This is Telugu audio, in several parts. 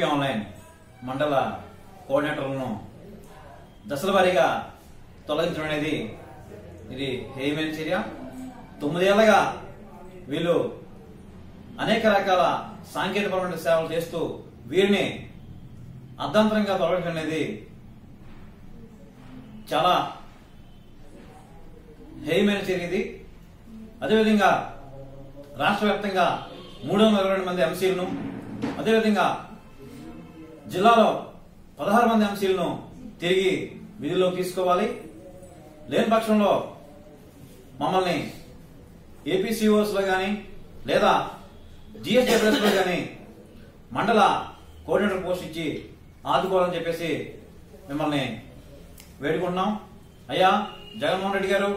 ఏపీ ఆన్లైన్ మండల కోఆర్డినేటర్లను దశల వారీగా తొలగించడం అనేది ఇది హేయమైన చర్య తొమ్మిదేళ్లగా వీళ్ళు అనేక రకాల సాంకేతికపరమైన సేవలు చేస్తూ వీరిని అర్ధాంతరంగా తొలగించడం అనేది చాలా హేయమైన చర్య ఇది అదేవిధంగా రాష్ట్ర వ్యాప్తంగా మూడు వందల ఇరవై రెండు మంది ఎంసీలను అదేవిధంగా జిల్లాలో పదహారు మంది ఎంసీలను తిరిగి విధుల్లోకి తీసుకోవాలి లేని పక్షంలో మమ్మల్ని ఏపీసీఓస్ లో కానీ లేదా జిఎస్డబ్ల్యూఎస్ లో కానీ మండల కోఆర్డినేటర్ పోస్ట్ ఇచ్చి ఆదుకోవాలని చెప్పేసి మిమ్మల్ని వేడుకుంటున్నాం అయ్యా జగన్మోహన్ రెడ్డి గారు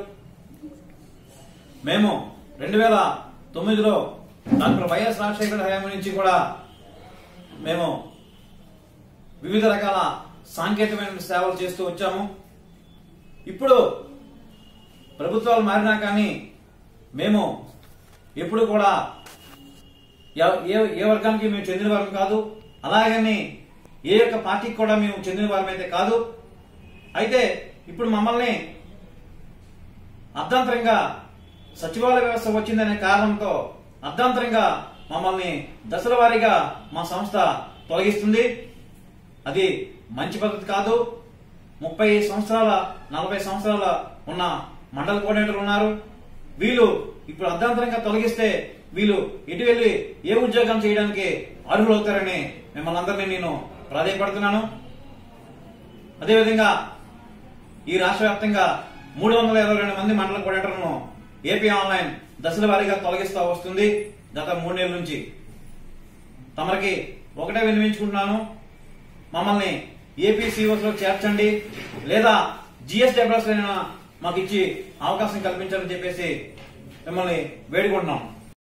మేము రెండు వేల తొమ్మిదిలో డాక్టర్ వైఎస్ రాజశేఖర హయాం నుంచి కూడా మేము వివిధ రకాల సాంకేతికమైన సేవలు చేస్తూ వచ్చాము ఇప్పుడు ప్రభుత్వాలు మారినా కానీ మేము ఎప్పుడు కూడా ఎవ- ఏ ఏ వర్గానికి మేము చెందిన వారం కాదు అలాగని ఏ యొక్క పార్టీకి కూడా మేము చెందిన వారం అయితే కాదు అయితే ఇప్పుడు మమ్మల్ని అర్ధాంతరంగా సచివాలయ వ్యవస్థ వచ్చిందనే కారణంతో అర్ధాంతరంగా మమ్మల్ని దశల వారీగా మా సంస్థ తొలగిస్తుంది అది మంచి పద్ధతి కాదు ముప్పై సంవత్సరాల నలభై సంవత్సరాల ఉన్న మండల కోఆర్డినేటర్లు ఉన్నారు వీళ్ళు ఇప్పుడు అర్ధాంతరంగా తొలగిస్తే వీళ్ళు ఇటు వెళ్లి ఏ ఉద్యోగం చేయడానికి అర్హులవుతారని మిమ్మల్ని అందరినీ నేను ప్రాధాయపడుతున్నాను అదేవిధంగా ఈ రాష్ట్ర వ్యాప్తంగా మూడు వందల ఇరవై రెండు మంది మండల కోఆర్డినేటర్లను ఏపీ ఆన్లైన్ దశల వారీగా తొలగిస్తూ వస్తుంది గత మూడు నెలల నుంచి తమరికి ఒకటే వినిపించుకుంటున్నాను మమ్మల్ని ఏపీ లో చేర్చండి లేదా జిఎస్డబ్ల్యూఎస్ మాకు ఇచ్చి అవకాశం కల్పించాలని చెప్పేసి మిమ్మల్ని వేడుకుంటున్నాం